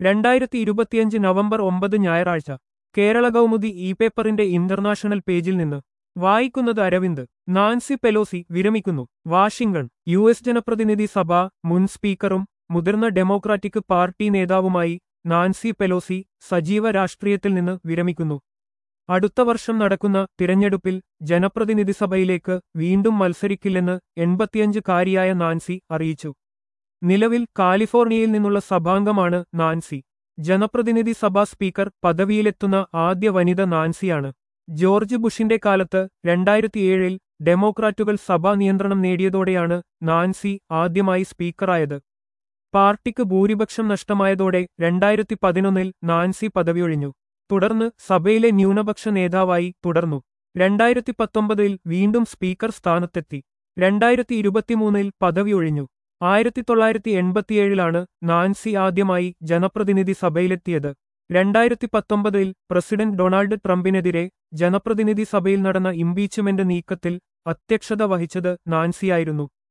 രണ്ടായിരത്തി ഇരുപത്തിയഞ്ച് നവംബർ ഒമ്പത് ഞായറാഴ്ച കേരള കൗമുദി ഇ പേപ്പറിന്റെ ഇന്റർനാഷണൽ പേജിൽ നിന്ന് വായിക്കുന്നത് അരവിന്ദ് നാൻസി പെലോസി വിരമിക്കുന്നു വാഷിംഗ്ടൺ യു എസ് ജനപ്രതിനിധി സഭ മുൻ സ്പീക്കറും മുതിർന്ന ഡെമോക്രാറ്റിക് പാർട്ടി നേതാവുമായി നാൻസി പെലോസി സജീവ രാഷ്ട്രീയത്തിൽ നിന്ന് വിരമിക്കുന്നു അടുത്ത വർഷം നടക്കുന്ന തിരഞ്ഞെടുപ്പിൽ ജനപ്രതിനിധി സഭയിലേക്ക് വീണ്ടും മത്സരിക്കില്ലെന്ന് എൺപത്തിയഞ്ചുകാരിയായ നാൻസി അറിയിച്ചു നിലവിൽ കാലിഫോർണിയയിൽ നിന്നുള്ള സഭാംഗമാണ് നാൻസി ജനപ്രതിനിധി സഭാ സ്പീക്കർ പദവിയിലെത്തുന്ന ആദ്യ വനിത നാൻസിയാണ് ജോർജ് ബുഷിന്റെ കാലത്ത് രണ്ടായിരത്തിയേഴിൽ ഡെമോക്രാറ്റുകൾ സഭാ നിയന്ത്രണം നേടിയതോടെയാണ് നാൻസി ആദ്യമായി സ്പീക്കറായത് പാർട്ടിക്ക് ഭൂരിപക്ഷം നഷ്ടമായതോടെ രണ്ടായിരത്തി പതിനൊന്നിൽ നാൻസി പദവിയൊഴിഞ്ഞു തുടർന്ന് സഭയിലെ ന്യൂനപക്ഷ നേതാവായി തുടർന്നു രണ്ടായിരത്തി പത്തൊമ്പതിൽ വീണ്ടും സ്പീക്കർ സ്ഥാനത്തെത്തി രണ്ടായിരത്തി ഇരുപത്തിമൂന്നിൽ പദവിയൊഴിഞ്ഞു ആയിരത്തി തൊള്ളായിരത്തി എൺപത്തിയേഴിലാണ് നാൻസി ആദ്യമായി ജനപ്രതിനിധി സഭയിലെത്തിയത് രണ്ടായിരത്തി പത്തൊമ്പതിൽ പ്രസിഡന്റ് ഡൊണാൾഡ് ട്രംപിനെതിരെ ജനപ്രതിനിധി സഭയിൽ നടന്ന ഇംപീച്ച്മെന്റ് നീക്കത്തിൽ അധ്യക്ഷത വഹിച്ചത് നാൻസിയായിരുന്നു